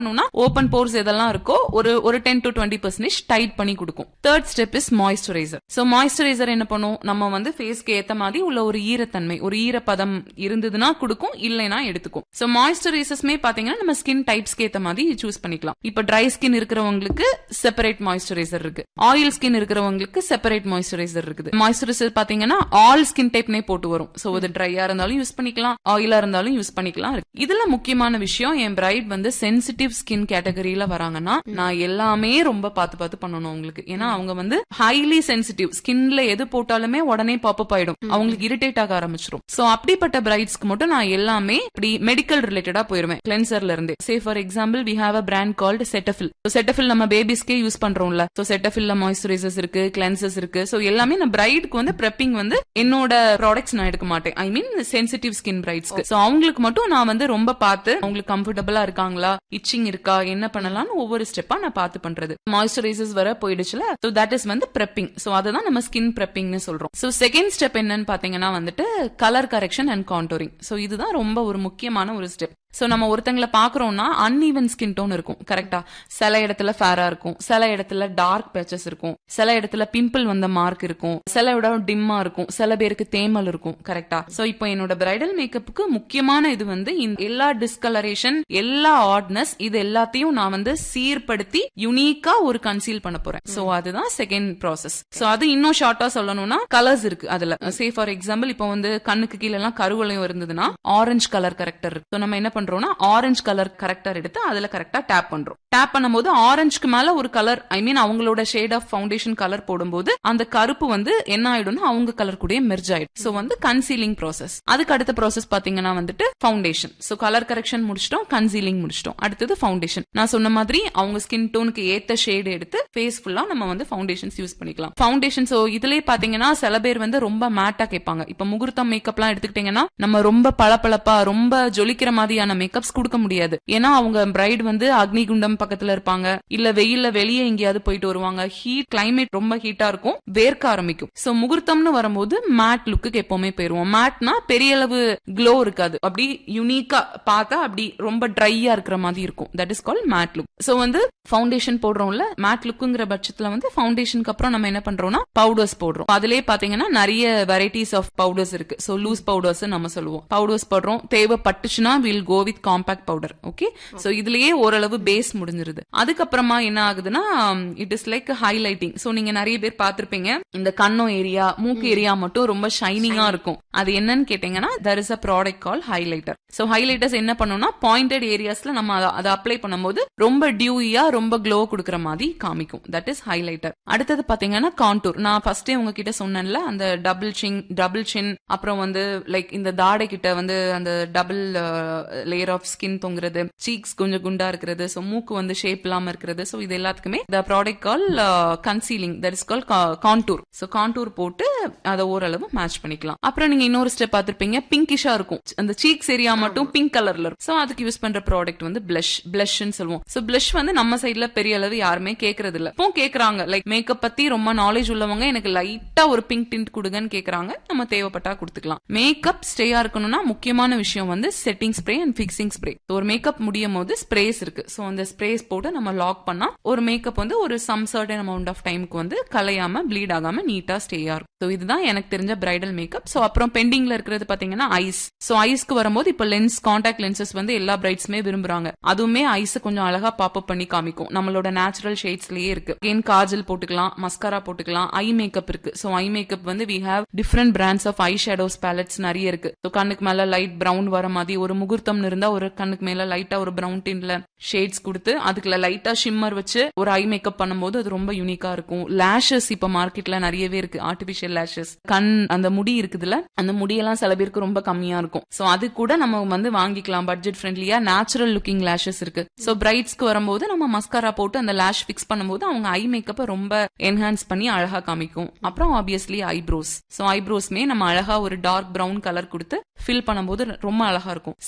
Open force எதெல்லாம் இருக்கோ ஒரு ஒரு ten to twenty percentage tight பண்ணி கொடுக்கும் third step is moisturiser so moisturiser என்ன பண்ணும் நம்ம வந்து ஃபேஸ்க்கு ஏத்த மாதிரி உள்ள ஒரு ஈரத்தன்மை ஒரு ஈரப்பதம் இருந்ததுன்னா கொடுக்கும் இல்லைன்னா எடுத்துக்கும் சோ மாய்ஸ்சரைசர்ஸ்மே பாத்தீங்கன்னா நம்ம ஸ்கின் டைப்ஸ்க்கு ஏத்த மாதிரி சூஸ் பண்ணிக்கலாம் இப்ப ட்ரை ஸ்கின் இருக்கிறவங்களுக்கு செப்பரேட் மாய்ஸ்சரைசர் இருக்கு ஆயில் ஸ்கின் இருக்கிறவங்களுக்கு செப்பரேட் மாய்ஸ்சரைசர் இருக்குது மாய்ஸ்சரைசர் பாத்தீங்கன்னா ஆல் ஸ்கின் டைப்னே போட்டு வரும் சோ அது ட்ரையா இருந்தாலும் யூஸ் பண்ணிக்கலாம் ஆயிலா இருந்தாலும் யூஸ் பண்ணிக்கலாம் இருக்கு. இதுல முக்கியமான விஷயம் என் பிரைட் வந்து சென்சிட்டிவ் ஸ்கின் கேட்டகரியில வராங்கன்னா நான் எல்லாமே ரொம்ப பார்த்து பார்த்து பண்ணணும் அவங்களுக்கு ஏன்னா அவங்க வந்து ஹைலி சென்சிட்டிவ் ஸ்கின்ல எது போட்டாலுமே உடனே பாப்பப் ஆயிடும் அவங்களுக்கு இரிட்டேட் ஆக ஆரம்பிச்சிடும் சோ அப்படிப்பட்ட பிரைட்ஸ்க்கு மட்டும் நான் எல்லாமே இப்படி மெடிக்கல் ரிலேட்டடா போயிருவேன் கிளென்சர்ல இருந்து say for example we have a brand called Cetaphil Cetaphil நம்ம பேபிஸ்க்கே யூஸ் பண்றோம்ல சோ செட்டஃபில்ல மாய்ஸ்சரைசர்ஸ் இருக்கு கிளென்சர்ஸ் இருக்கு சோ எல்லாமே நான் பிரைடுக்கு வந்து ப்ரெப்பிங் வந்து என்னோட ப்ராடக்ட்ஸ் நான் எடுக்க மாட்டேன் ஐ மீன் சென்சிட்டிவ் ஸ்கின் பிரைட்ஸ்க்கு சோ அவங்களுக்கு மட்டும் நான் வந்து ரொம்ப பார்த்து அவங்களுக்கு கம்ஃபர்டபுளா இருக்காங்களா இச்சிங் இருக்கா என்ன பண்ணலாம்னு ஒவ்வொரு ஸ்டெப்பா நான் பார்த்து பண்றது மாய்ஸ்சரைசர்ஸ் வர போயிடுச்சுல சோ தட் இஸ் வந்து ப்ரெப்பிங் சோ அதுதான் நம்ம ஸ்கின் ப்ரெப்பிங்னு சொல்றோம் சோ செகண்ட் ஸ்டெப் என்னன்னு பாத்தீங்கன்னா வந்துட்டு colour correction and contouring so இதுதான் ரொம்ப ஒரு முக்கியமான ஒரு ஸ்டெப் சோ நம்ம ஒருத்தங்கள பாக்குறோம்னா அன்இவன் ஸ்கின் டோன் இருக்கும் கரெக்டா சில இடத்துல ஃபேரா இருக்கும் சில இடத்துல டார்க் பேச்சஸ் இருக்கும் சில இடத்துல பிம்பிள் வந்த மார்க் இருக்கும் சில இடம் டிம்மா இருக்கும் சில பேருக்கு தேமல் இருக்கும் கரெக்டா சோ இப்போ என்னோட பிரைடல் மேக்கப்புக்கு முக்கியமான இது வந்து இந்த எல்லா டிஸ்கலரேஷன் எல்லா ஆட்னஸ் இது எல்லாத்தையும் நான் வந்து சீர்படுத்தி யுனிக்கா ஒரு கன்சீல் பண்ண போறேன் சோ அதுதான் செகண்ட் ப்ராசஸ் சோ அது இன்னும் ஷார்ட்டா சொல்லணும்னா கலர்ஸ் இருக்கு அதுல சே ஃபார் எக்ஸாம்பிள் இப்போ வந்து கண்ணுக்கு கீழ எல்லாம் கருவளையம் இருந்ததுன்னா ஆரஞ்சு கலர் கரெக்டர் இருக்கு So நம்ம என்ன பண்றோம்னா ஆரஞ்சு கலர் கரெக்டர் எடுத்து அதுல கரெக்டா டேப் பண்றோம் டேப் பண்ணும்போது ஆரஞ்சுக்கு மேல ஒரு கலர் ஐ மீன் அவங்களோட ஷேட் ஆஃப் ஃபவுண்டேஷன் கலர் போடும்போது அந்த கருப்பு வந்து என்ன ஆயிடும்னா அவங்க கலர் கூட மெர்ஜ் ஆயிடும் சோ வந்து கன்சீலிங் ப்ராசஸ் அதுக்கு அடுத்த ப்ராசஸ் பாத்தீங்கன்னா வந்துட்டு ஃபவுண்டேஷன் சோ கலர் கரெக்ஷன் முடிச்சிட்டோம் கன்சீலிங் முடிச்சிட்டோம் அடுத்தது ஃபவுண்டேஷன் நான் சொன்ன மாதிரி அவங்க ஸ்கின் டோனுக்கு ஏத்த ஷேடு எடுத்து ஃபேஸ் ஃபுல்லா நம்ம வந்து ஃபவுண்டேஷன்ஸ் யூஸ் பண்ணிக்கலாம் ஃபவுண்டேஷன் சோ இதுலயே பாத்தீங்கன்னா சில பேர் வந்து ரொம்ப மேட்டா கேட்பாங்க இப்ப முகூர்த்தம் மேக்கப்லாம் எடுத்துக்கிட்டீங்கன்னா நம்ம ரொம்ப பளபளப்பா ரொம்ப ஜொலிக்கிற மாதிரியான மேக்கப்ஸ் கொடுக்க முடியாது ஏன்னா அவங்க பிரைட் வந்து அக்னிகுண்டம் பக்கத்துல இருப்பாங்க இல்ல வெயில்ல வெளியே எங்கேயாவது போயிட்டு வருவாங்க ஹீட் கிளைமேட் ரொம்ப ஹீட்டா இருக்கும் வேர்க்க ஆரம்பிக்கும் சோ முகூர்த்தம்னு வரும்போது மேட் லுக்கு எப்பவுமே போயிருவோம் மேட்னா பெரிய அளவு க்ளோ இருக்காது அப்படி யூனிக்கா பார்த்தா அப்படி ரொம்ப ட்ரையா இருக்கிற மாதிரி இருக்கும் that is call matte look so வந்து ஃபவுண்டேஷன் போடுறோம்ல மேட் லுக்குங்கிற பட்சத்துல வந்து ஃபவுண்டேஷனுக்கு அப்புறம் நம்ம என்ன பண்றோம்னா பவுடர்ஸ் போடுறோம் அதுலயே பாத்தீங்கன்னா நிறைய வெரைட்டிஸ் ஆஃப் பவுடர்ஸ் இருக்கு சோ லூஸ் பவுடர்ஸ் நம்ம சொல்லுவோம் பவுடர்ஸ் போடுறோம் தேவைப்பட்டுச்சுன்னா will go with compact powder okay so இதுலயே ஓரளவு பேஸ் முடிஞ்சிருது அதுக்கப்புறமா என்ன ஆகுதுன்னா it is like highlighting so நீங்க நிறைய பேர் பார்த்திருப்பீங்க இந்த கண்ணம் ஏரியா மூக்கு ஏரியா மட்டும் ரொம்ப ஷைனிங்கா இருக்கும் அது என்னன்னு கேட்டீங்கன்னா there is a product call highlighter so highlighters என்ன பண்ணும்னா பாயிண்டட் ஏரியாஸ்ல நம்ம அத- அதை அப்ளை பண்ணும்போது ரொம்ப டியூயா ரொம்ப க்ளோ கொடுக்குற மாதிரி காமிக்கும் தட் இஸ் ஹைலைட்டர் அடுத்தது பாத்தீங்கன்னா கான்டூர் நான் ஃபர்ஸ்டே உங்ககிட்ட சொன்னேன்ல அந்த டபுள் சின் டபுள் சின் அப்புறம் வந்து லைக் இந்த தாடை கிட்ட வந்து அந்த டபுள் லேயர் ஆஃப் ஸ்கின் தொங்குறது சீக்ஸ் கொஞ்சம் குண்டா இருக்கிறது சோ மூக்கு வந்து ஷேப் இல்லாம இருக்கிறது சோ இது எல்லாத்துக்குமே the product call concealing that is call contour so contour போட்டு அதை ஓரளவு மேட்ச் பண்ணிக்கலாம் அப்புறம் நீங்க இன்னொரு ஸ்டெப் பார்த்திருப்பீங்க பிங்கிஷா இருக்கும் அந்த சீக்ஸ் ஏரியா மட்டும் பிங்க் கலர்ல இருக்கும் சோ அதுக்கு யூஸ் பண்ற ப்ராடக்ட் வந்து பிளஷ் பிளஷ்னு சொல்லுவோம் சோ பிளஷ் வந்து நம்ம சைடுல பெரிய அளவு யாருமே கேக்குறது இல்ல இப்போ கேக்குறாங்க லைக் மேக்கப் பத்தி ரொம்ப நாலேஜ் உள்ளவங்க எனக்கு லைட்டா ஒரு பிங்க் டிண்ட் கொடுங்கன்னு கேக்குறாங்க நம்ம தேவைப்பட்டா கொடுத்துக்கலாம் மேக்கப் ஸ்டேயா இருக்கணும்னா முக்கியமான விஷயம் வந்து setting spray and fixing spray ஒரு மேக்கப் முடியும் போது ஸ்ப்ரேஸ் இருக்கு சோ அந்த ஸ்ப்ரேஸ் போட்டு நம்ம லாக் பண்ணா ஒரு மேக்கப் வந்து ஒரு சம் சர்டன் அமௌண்ட் ஆஃப் டைமுக்கு வந்து கலையாம ப்ளீட் ஆகாம நீட்டா ஸ்டேயா இருக்கும் சோ இதுதான் எனக்கு தெரிஞ்ச பிரைடல் மேக்கப் சோ அப்புறம் பெண்டிங்ல இருக்கிறது பாத்தீங்கன்னா ஐஸ் சோ ஐஸ்க்கு வரும்போது இப்ப லென்ஸ் காண்டாக்ட் லென்சஸ் வந்து எல்லா பிரைட்ஸ்மே விரும்புறாங்க அதுவுமே ஐஸ் கொஞ்சம் அழகா பாப்பப் பண்ணி காமிக்கும் நம்மளோட நேச்சுரல் ஷேட்ஸ்லயே இருக்கு ஏன் காஜல் போட்டுக்கலாம் மஸ்காரா போட்டுக்கலாம் ஐ மேக்கப் இருக்கு சோ ஐ மேக்கப் வந்து we have different brands of eye shadows palettes நிறைய இருக்கு ஸோ கண்ணுக்கு மேல லைட் பிரவுன் வர மாதிரி ஒரு முகூர்த்தம் இருந்தா ஒரு கண்ணுக்கு மேல லைட்டா ஒரு பிரவுன் டின்ல ஷேட்ஸ் கொடுத்து அதுக்குள்ள லைட்டா ஷிம்மர் வச்சு ஒரு ஐ மேக்கப் பண்ணும்போது அது ரொம்ப யூனிக்கா இருக்கும் லேஷஸ் இப்ப மார்க்கெட்ல நிறையவே இருக்கு ஆர்டிபிஷியல் லேஷஸ் கண் அந்த முடி இருக்குதுல அந்த முடியெல்லாம் சில பேருக்கு ரொம்ப கம்மியா இருக்கும் சோ அது கூட நம்ம வந்து வாங்கிக்கலாம் பட்ஜெட் ஃப்ரெண்ட்லியா நேச்சுரல் லுக்கிங் லேஷஸ் இருக்கு சோ பிரைட்ஸ்க்கு வரும்போது நம்ம மஸ்காரா போட்டு அந்த லேஷ் ஃபிக்ஸ் பண்ணும்போது அவங்க ஐ மேக்கப்பை ரொம்ப என்ஹான்ஸ் பண்ணி அழகா காமிக்கும் அப்புறம் ஆப்வியஸ்லி ஐப்ரோஸ் சோ ஐப்ரோஸ்மே நம்ம அழகா ஒரு டார்க் பிரவுன் கலர் கொடுத்து ஃபில் பண்ணும்போது ரொம்ப அழகா இருக்கும் சில பேர் என்ன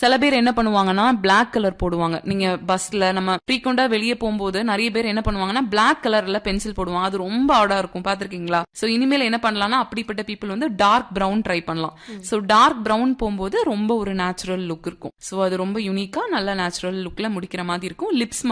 என்ன பண்ணுவாங்கன்னா Black கலர் போடுவாங்க நீங்க பஸ்ல நம்ம ஃப்ரீக்வெண்டா வெளியே போகும்போது நிறைய பேர் என்ன பண்ணுவாங்கன்னா Black கலர்ல பென்சில் போடுவாங்க அது ரொம்ப ஆடா இருக்கும் பாத்திருக்கீங்களா சோ இனிமேல் என்ன பண்ணலாம்னா அப்படிப்பட்ட பீப்புள் வந்து டார்க் பிரவுன் ட்ரை பண்ணலாம் சோ டார்க் பிரவுன் போகும்போது ரொம்ப ஒரு நேச்சுரல் லுக் இருக்கும் சோ அது ரொம்ப யூனிக்கா நல்ல நேச்சுரல் லுக்ல முடிக்கிற மாதிரி இருக்கும் லிப்ஸ்